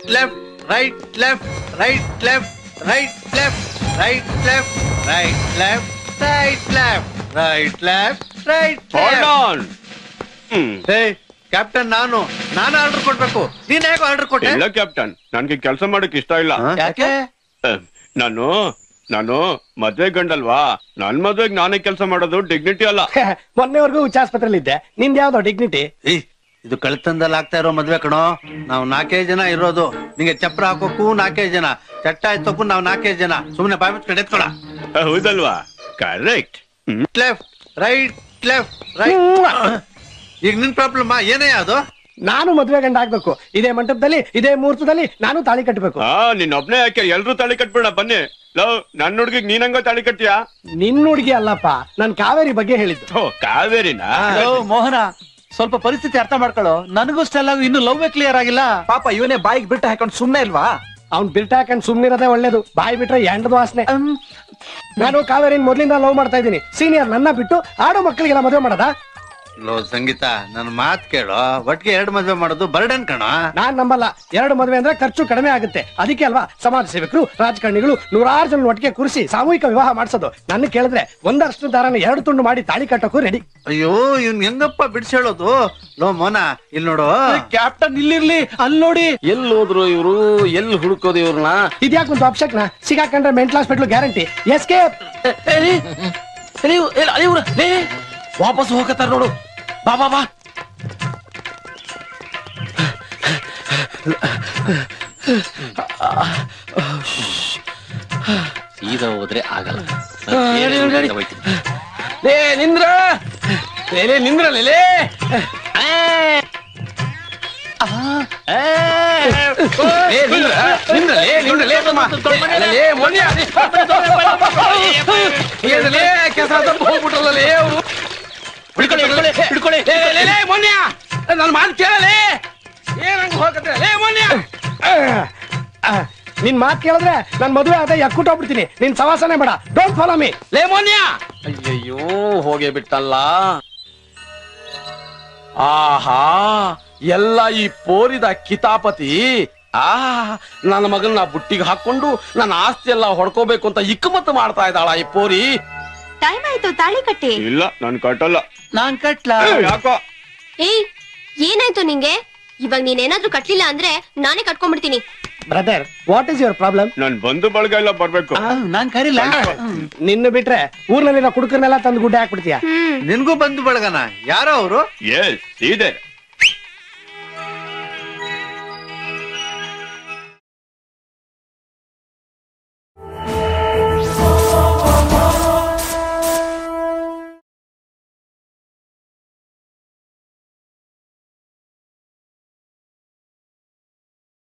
Left right left right left right left right left right left right left right left right Hold on. Hmm hey captain ನಾನು ನಾನು order ಕೊಡ್ಬೇಕು ನೀನ್ ಹೇಗೆ order ಕೊಟ್ಟೆ ಇಲ್ಲ captain ನನ್ಗೆ ಕೆಲಸ ಮಾಡಕ್ ಇಷ್ಟ ಇಲ್ಲ ಯಾಕೆ ಅಹ್, ನಾನು ನಾನು ಮದ್ವೆ ಗಂಡಲ್ವಾ ನನ್ ಮದ್ವೆಗ್ ನಾನೇ ಕೆಲಸ ಮಾಡೋದು ಡಿಗ್ನಿಟಿ ಅಲ್ಲ ಮೊನ್ನೆವರೆಗೂ ಹುಚ್ಚಾಸ್ಪತ್ರೆಯಲ್ಲಿ ಇದ್ದೆ ನಿಂದ ಯಾವ್ದೋ ಡಿಗ್ನಿಟಿ ಏಯ್ ಇದು ಕಳ್ತನದಲ್ಲಿ ಆಗ್ತಾ ಇರೋ ಮದ್ವೆ ಕಣೋ ನಾವು ನಾಲ್ಕೈದು ಜನ ಇರೋದು ನಿಂಗೆ ಚಪ್ರ ಹಾಕೋಕ್ಕೂ ನಾಲ್ಕೈದು ಜನ ಚಟ್ಟ ಎತ್ತೋಕ್ಕೂ ನಾವು ನಾಲ್ಕೈದು ಜನ ಸುಮ್ಮನೆ ಬಾಯ್ ಮುಚ್ಕೊಂಡು ಎತ್ಕೊಳ ಹೌದಲ್ವಾ correct left right left right ಈಗ ನಿನ್ ಪ್ರಾಬ್ಲಮ್ ಏನೇ ಅದು ನಾನು ಮದ್ವೆ ಗಂಡ ಆಗ್ಬೇಕು ಇದೇ ಮಂಟಪದಲ್ಲಿ ಇದೇ ಮುಹೂರ್ತದಲ್ಲಿ ನಾನು ತಾಳಿ ಕಟ್ಟಬೇಕು ಹಾ ನಿನ್ ಒಬ್ನೇ ಯಾಕೆ ಎಲ್ರು ತಾಳಿ ಕಟ್ಬೇಡ ಬನ್ನಿ ಲವ್ ನನ್ ಹುಡ್ಗಿಗ್ ನೀನಂಗ ತಾಳಿ ಕಟ್ತೀಯಾ ನಿನ್ನ ಹುಡುಗಿ ಅಲ್ಲಪ್ಪ ನಾನ್ ಕಾವೇರಿ ಬಗ್ಗೆ ಹೇಳಿದ್ದು ಓ ಕಾವೇರಿನಾ ಹಲೋ ಮೋಹನ ಸ್ವಲ್ಪ ಪರಿಸ್ಥಿತಿ ಅರ್ಥ ಮಾಡ್ಕೊಳ್ಳೋ ನನಗೂ ಸ್ಟೆಲ್ ಇನ್ನು ಲವ್ ಕ್ಲಿಯರ್ ಆಗಿಲ್ಲ ಪಾಪ ಇವನೇ ಬಾಯಿಗೆ ಬಿಟ್ಟು ಹಾಕೊಂಡು ಸುಮ್ನೆ ಇಲ್ವಾ ಅವ್ನ್ ಬಿರ್ಟಾಕಂಡ್ ಸುಮ್ನಿರೋದೇ ಒಳ್ಳೇದು ಬಾಯಿ ಬಿಟ್ರೆ ಎಂಡದ ವಾಸನೆ ನಾನು ಕಾವೇರಿನ ಮೊದ್ಲಿಂದ ಲವ್ ಮಾಡ್ತಾ ಇದ್ದೀನಿ ಸೀನಿಯರ್ ನನ್ನ ಬಿಟ್ಟು ಆಡೋ ಮಕ್ಕಳಿಗೆಲ್ಲ ಮದುವೆ ಮಾಡದ ಲೋ ಸಂಗೀತ ನನ್ನ ಮಾತ್ ಕೇಳು ಒಟ್ಟಿಗೆ ಎರಡು ಮದ್ವೆ ಮಾಡೋದು ಬರ್ಡನ್ ಕಣ ನಾನ್ ನಂಬಲ್ಲ ಎರಡು ಮದುವೆ ಅಂದ್ರೆ ಖರ್ಚು ಕಡಿಮೆ ಆಗುತ್ತೆ ಅದಕ್ಕೆ ಅಲ್ವಾ ಸಮಾಜ ಸೇವಕರು ರಾಜಕಾರಣಿಗಳು ನೂರಾರು ಜನ ಒಟ್ಟಿಗೆ ಕೂರಿಸಿ ಸಾಮೂಹಿಕ ವಿವಾಹ ಮಾಡಿಸೋದು ನನ್ನ ಕೇಳಿದ್ರೆ ಒಂದಷ್ಟು ದಾರನ ಎರಡು ತುಂಡು ಮಾಡಿ ತಾಳಿ ಕಟ್ಟೋಕು ರೆಡಿ ಅಯ್ಯೋ ಇವ್ನ್ ಹೆಂಗಪ್ಪ ಬಿಡ್ಸೇಳೋದು ಲೋ ಮೋನ ಇಲ್ಲಿ ನೋಡು ಕ್ಯಾಪ್ಟನ್ ಇಲ್ಲಿರ್ಲಿ ಅಲ್ಲಿ ನೋಡಿ ಎಲ್ಲಿ ಹೋದ್ರು ಇವ್ರು ಎಲ್ಲಿ ಹುಡುಕೋದು ಇವ್ರನ್ನ ಇದ್ಯಾಕ್ ಒಂದು ಅಪ್ಶಕ್ನ ಸಿಗಾಕೊಂಡ್ರೆ ಮೆಂಟಲ್ ಹಾಸ್ಪಿಟ್ಲು ಗ್ಯಾರಂಟಿ ಎಸ್ಕೇಪ್ ವಾಪಸ್ ಹೋಗತ್ತಾರ ನೋಡು ಬಾ ಬಾ ಬಾ ಸೀದಾ ಹೋದ್ರೆ ಆಗಲ್ಲ ನಡಿ, ನಡಿ. ಲೇ ನಿಂದ್ರ ಲೇ ಲೇ ನಿಂದ್ರ ಲೇ ಲೇ ಲೇ, ನಿಂದ್ರ, ನಿಂದ್ರ, ಲೇ, ನಿಂದ್ರ, ಲೇ, ತಮ್ಮ. ಲೇ, ಲೇ, ಮೊನ್ನೆ. ಏನ್ ಲೇ, ಕೆಸ ತಪ್ಪು ಹೋಗ್ಬಿಟ್ರಲ್ಲ ಲೇ ಅವ್ರು. ಹಿಡ್ಕೊಳ್ಳಿ, ಹಿಡ್ಕೊಳ್ಳಿ, ಹಿಡ್ಕೊಳ್ಳಿ. ಲೇ, ಲೇ, ಲೇ, ಲೇ, ಮೊನ್ನೆ. ನನ್ ಮಾತು ಕೇಳಲೇ ಏನ್ ಹಂಗ ಹೋಗತ್ತೆ ಲೇ ಮೊನ್ನೆ ನಿನ್ ಮಾತ್ ಕೇಳಿದ್ರೆ ನನ್ ಮದುವೆ ಆದ ಯಕ್ಕುಟ್ಟೋಗ್ಬಿಡ್ತೀನಿ ನಿನ್ ಸವಾಸನೆ ಬೇಡ ಡೋಂಟ್ ಫಾಲೋ ಮೀ ಲೇ ಮೊನ್ಯ ಅಯ್ಯಯ್ಯೋ ಹೋಗೇ ಬಿಟ್ಟಲ್ಲ ಆಹಾ ಎಲ್ಲ ಈ ಪೋರಿದ ಕಿತಾಪತಿ ಆ ನನ್ನ ಮಗನ್ನ ಬುಟ್ಟಿಗೆ ಹಾಕೊಂಡು ನನ್ನ ಆಸ್ತಿ ಎಲ್ಲ ಹೊಡ್ಕೋಬೇಕು ಅಂತ ಇಕ್ಕಮತ್ತು ಮಾಡ್ತಾ ಇದ್ದಾಳ ಈ ಪೋರಿ ಟೈಮ್ ಆಯ್ತು ತಾಳಿ ಕಟ್ಟಿ ಇಲ್ಲ ನಾನ್ ಕಟ್ಟಲ್ಲ ನಾನ್ ಕಟ್ಲಾ ಏ, ಯಾಕೋ ಏಯ್ ಏನಾಯ್ತು ನಿಂಗೆ ಇವಾಗ ನೀನೇನಾದ್ರೂ ಕಟ್ಲಿಲ್ಲ ಅಂದ್ರೆ ನಾನೇ ಕಟ್ಕೊಂಡ್ಬಿಡ್ತೀನಿ brother what is your problem ನನ್ ಬಂಧು ಬಳಗ ಎಲ್ಲ ಬರ್ಬೇಕು ನಾನ್ ಕರಿಲ್ಲ ನಿನ್ನ ಬಿಟ್ರೆ ಊರ್ನಲ್ಲಿರೋ ಕುಡುಕರ್ನೆಲ್ಲ ತಂದು ಗುಡ್ಡೆ ಹಾಕ್ಬಿಡ್ತೀಯ ಹ್ಮ್ ನಿನ್ಗೂ ಬಂದು ಬಳಗನ ಯಾರೋ ಅವರು ಎಸ್ ಇದೆ